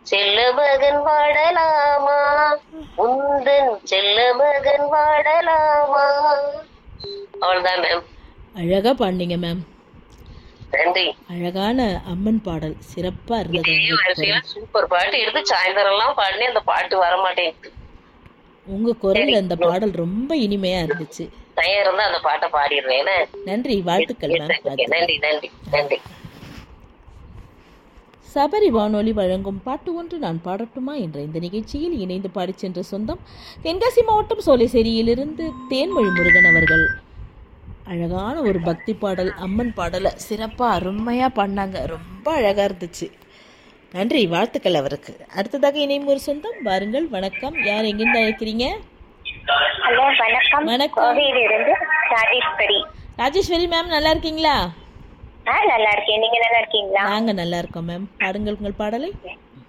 செல்ல மகன் வாடலாமா உந்தன் செல்ல மகன் வாடலாமா அவ்வளவுதான் மேம் அழகா பாடினீங்க மேம் நன்றி அழகான அம்மன் பாடல் சிறப்பா இருந்தது இதே உங்க வரிசையில குரல். சூப்பர் பாட்டு எடுத்து சாயந்தரம் எல்லாம் பாடினே அந்த பாட்டு வர மாட்டேங்குது உங்க குரல்ல அந்த பாடல் ரொம்ப இனிமையா இருந்துச்சு தயம் இருந்தா அந்த பாட்டை பாடிடுவேன் என்ன? நன்றி வாழ்த்துக்கள் மேம் வாழ்த்துக்கள். நன்றி நன்றி நன்றி சபரி வானொலி வழங்கும் பாட்டு ஒன்று நான் பாடட்டுமா என்ற இந்த நிகழ்ச்சியில் இணைந்து பாடிச் சென்ற சொந்தம் தென்காசி மாவட்டம் சோலைசேரியிலிருந்து தேன்மொழி முருகன் அவர்கள் அழகான ஒரு பக்தி பாடல் அம்மன் பாடலை சிறப்பாக அருமையாக பாடினாங்க ரொம்ப அழகாக இருந்துச்சு நன்றி வாழ்த்துக்கள் அவருக்கு அடுத்ததாக இணையும் ஒரு சொந்தம் வாருங்கள் வணக்கம் யார் எங்கிருந்து அழைக்கிறீங்க ஹலோ வணக்கம் வணக்கம். கோவையிலிருந்து ராஜேஸ்வரி ராஜேஸ்வரி மேம் நல்லா இருக்கீங்களா ஆ நல்லா இருக்கேன் நீங்க நல்லா இருக்கீங்களா நாங்கள் நல்லா இருக்கோம் மேம் பாடுங்கள் உங்கள் பாடலை